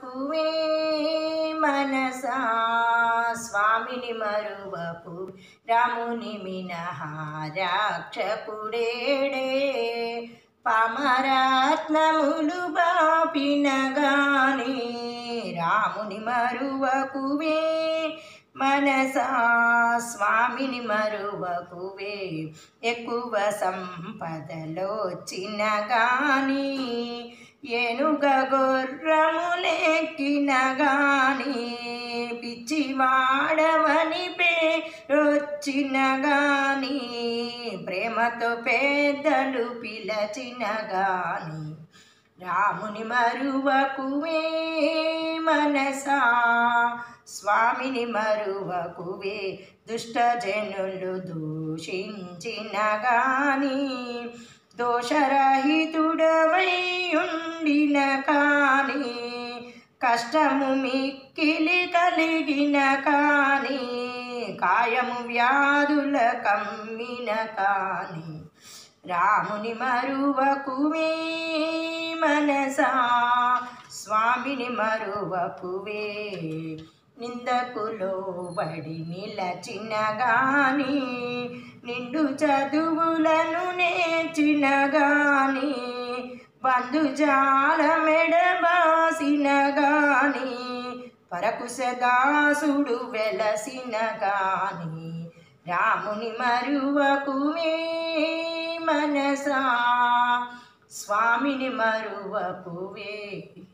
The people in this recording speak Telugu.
మరువకువే మనసా స్వామిని మరువకు రాముని మినహా రాక్షకుడేడే పామరాత్నములు బాపినగాని రాముని మరువకువే మనసా స్వామిని మరువకువే ఎక్కువ సంపదలోచిన గాని ఏనుగ గొర్రములెక్కిన గాని పిచ్చివాడవని పేరొచ్చిన గాని ప్రేమతో పెద్దలు పిలచిన గాని రాముని మరువకువే మనసా స్వామిని మరువకువే దుష్టజనులు దూషించిన గాని దోషరహితుడవై ఉండిన కాని కష్టము మిక్కిలి కలిగిన కాని కాయము వ్యాధుల కమ్మిన కాని రాముని మరువకువే మనసా స్వామిని మరువకువే నిందకులో బడి నిలచిన గాని నిండు చదువులను నేర్చిన గాని బంధుజాల మెడబాసిన గాని పరకుశదాసుడు వెలసిన గాని రాముని మరువకువే మనసా స్వామిని మరువకువే